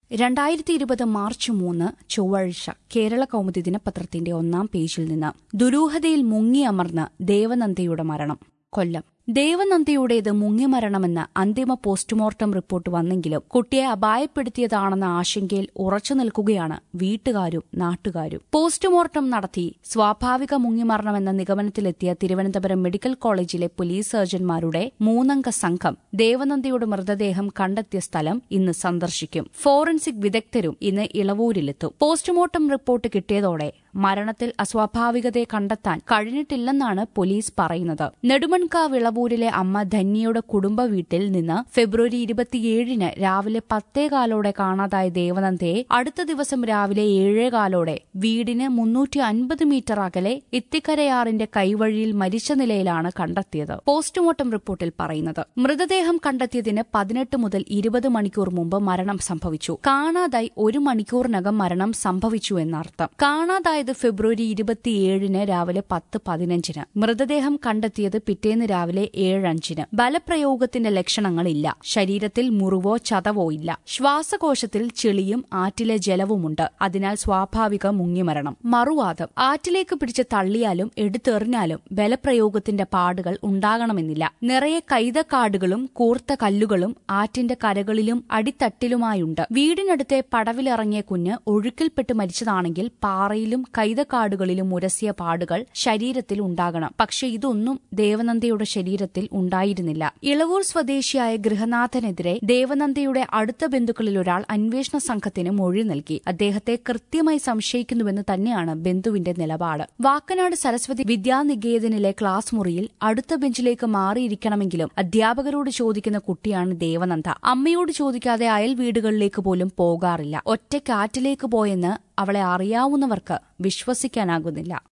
രണ്ടായിരത്തി ഇരുപത് മാർച്ച് മൂന്ന് ചൊവ്വാഴ്ച കേരള കൗമുദി ദിനപത്രത്തിന്റെ ഒന്നാം പേജിൽ നിന്ന് ദുരൂഹതയിൽ മുങ്ങിയമർന്ന് ദേവനന്ദയുടെ മരണം കൊല്ലം ദേവനന്ദയുടേത് മുങ്ങിമരണമെന്ന് അന്തിമ പോസ്റ്റ്മോർട്ടം റിപ്പോർട്ട് വന്നെങ്കിലും കുട്ടിയെ അപായപ്പെടുത്തിയതാണെന്ന ആശങ്കയിൽ ഉറച്ചു നിൽക്കുകയാണ് വീട്ടുകാരും നാട്ടുകാരും പോസ്റ്റ്മോർട്ടം നടത്തി സ്വാഭാവിക മുങ്ങിമരണമെന്ന നിഗമനത്തിലെത്തിയ തിരുവനന്തപുരം മെഡിക്കൽ കോളേജിലെ പോലീസ് സർജൻമാരുടെ മൂന്നംഗ സംഘം ദേവനന്ദയുടെ മൃതദേഹം കണ്ടെത്തിയ സ്ഥലം ഇന്ന് സന്ദർശിക്കും ഫോറൻസിക് വിദഗ്ധരും ഇന്ന് ഇളവൂരിലെത്തും പോസ്റ്റ്മോർട്ടം റിപ്പോർട്ട് കിട്ടിയതോടെ മരണത്തിൽ അസ്വാഭാവികതയെ കണ്ടെത്താൻ കഴിഞ്ഞിട്ടില്ലെന്നാണ് പോലീസ് പറയുന്നത് നെടുമൺകാവ് ഇളവൂരിലെ അമ്മ ധന്യയുടെ കുടുംബ വീട്ടിൽ നിന്ന് ഫെബ്രുവരി ഇരുപത്തിയേഴിന് രാവിലെ പത്തേകാലോടെ കാണാതായ ദേവനന്ദയെ അടുത്ത ദിവസം രാവിലെ ഏഴേകാലോടെ വീടിന് മുന്നൂറ്റി അൻപത് മീറ്റർ അകലെ ഇത്തിക്കരയാറിന്റെ കൈവഴിയിൽ മരിച്ച നിലയിലാണ് കണ്ടെത്തിയത് പോസ്റ്റ്മോർട്ടം റിപ്പോർട്ടിൽ പറയുന്നത് മൃതദേഹം കണ്ടെത്തിയതിന് പതിനെട്ട് മുതൽ ഇരുപത് മണിക്കൂർ മുമ്പ് മരണം സംഭവിച്ചു കാണാതായി ഒരു മണിക്കൂറിനകം മരണം സംഭവിച്ചു എന്നർത്ഥം കാണാതായത് ഫെബ്രുവരി ഇരുപത്തിയേഴിന് രാവിലെ പത്ത് പതിനഞ്ചിന് മൃതദേഹം കണ്ടെത്തിയത് പിറ്റേന്ന് രാവിലെ ഏഴഞ്ചിന് ബലപ്രയോഗത്തിന്റെ ലക്ഷണങ്ങളില്ല ശരീരത്തിൽ മുറിവോ ചതവോ ഇല്ല ശ്വാസകോശത്തിൽ ചെളിയും ആറ്റിലെ ജലവുമുണ്ട് അതിനാൽ സ്വാഭാവിക മുങ്ങിമരണം മറുവാദം ആറ്റിലേക്ക് പിടിച്ച് തള്ളിയാലും എടുത്തെറിഞ്ഞാലും ബലപ്രയോഗത്തിന്റെ പാടുകൾ ഉണ്ടാകണമെന്നില്ല നിറയെ കൈതക്കാടുകളും കൂർത്ത കല്ലുകളും ആറ്റിന്റെ കരകളിലും അടിത്തട്ടിലുമായുണ്ട് വീടിനടുത്തെ പടവിലിറങ്ങിയ കുഞ്ഞ് ഒഴുക്കിൽപ്പെട്ട് മരിച്ചതാണെങ്കിൽ പാറയിലും കൈതക്കാടുകളിലും ഉരസിയ പാടുകൾ ശരീരത്തിൽ ഉണ്ടാകണം പക്ഷെ ഇതൊന്നും ദേവനന്ദയുടെ ശരീരത്തിൽ ഉണ്ടായിരുന്നില്ല ഇളവൂർ സ്വദേശിയായ ഗൃഹനാഥനെതിരെ ദേവനന്ദയുടെ അടുത്ത ബന്ധുക്കളിൽ ഒരാൾ അന്വേഷണ സംഘത്തിന് മൊഴി നൽകി അദ്ദേഹത്തെ കൃത്യമായി സംശയിക്കുന്നുവെന്ന് തന്നെയാണ് ബന്ധുവിന്റെ നിലപാട് വാക്കനാട് സരസ്വതി വിദ്യാനികേതനിലെ ക്ലാസ് മുറിയിൽ അടുത്ത ബെഞ്ചിലേക്ക് മാറിയിരിക്കണമെങ്കിലും അധ്യാപകരോട് ചോദിക്കുന്ന കുട്ടിയാണ് ദേവനന്ദ അമ്മയോട് ചോദിക്കാതെ അയൽ വീടുകളിലേക്ക് പോലും പോകാറില്ല ഒറ്റയ്ക്ക് ആറ്റിലേക്ക് പോയെന്ന് അവളെ അറിയാവുന്നവർക്ക് വിശ്വസിക്കാനാകുന്നില്ല